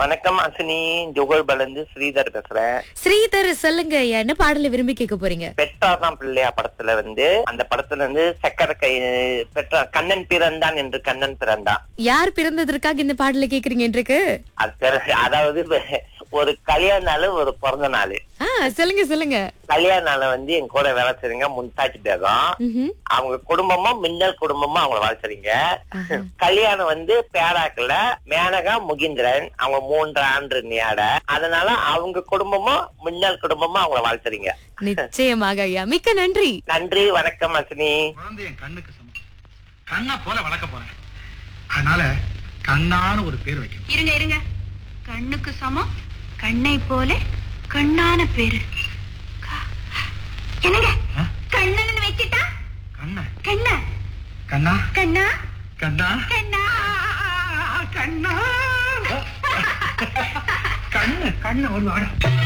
வணக்கம் அசினி ஜுகல் பலந்து ஸ்ரீதர் பேசுறேன் ஸ்ரீதர் சொல்லுங்க என்ன பாடலை விரும்பி கேட்க போறீங்க பெற்றாதான் பிள்ளையா படத்துல வந்து அந்த படத்துல வந்து சக்கர கை பெற்றா கண்ணன் பிறந்தான் என்று கண்ணன் பிறந்தான் யார் பிறந்ததற்காக இந்த பாடலை கேக்குறீங்க இருக்கு அது பிற- அதாவது ஒரு கல்யாண நாள் ஒரு பிறந்த நாள் ஆ சொல்லுங்க சொல்லுங்க கல்யாண நாள் வந்து என் கூட வேலை செய்றீங்க முன்தாஜ் பேகம் ம்ஹும். அவங்க குடும்பமும் மின்னல் குடும்பமும் அவங்கள வாழ்த்துறீங்க கல்யாணம் வந்து பேராக்கல மேனகா முகிந்திரன் அவங்க மூன்று ஆண்டு நியாட அதனால அவங்க குடும்பமும் மின்னல் குடும்பமும் அவங்கள வாழ்த்துறீங்க நிச்சயமாக ஐயா மிக்க நன்றி நன்றி வணக்கம் அசினி குழந்தை என் கண்ணுக்கு சமம் கண்ணா போல வளர்க்க போறேன் அதனால கண்ணான்னு ஒரு பேர் வைக்கணும் இருங்க இருங்க கண்ணுக்கு சமம் கண்ணை போல கண்ணான பேரு க- என்னங்க ஆ? கண்ணன் வச்சுட்டா கண்ண கண்ண கண்ணா கண்ணா கண்ணா கண்ணா கண்ணா கண்ணு கண்ணு ஒரு வாடம்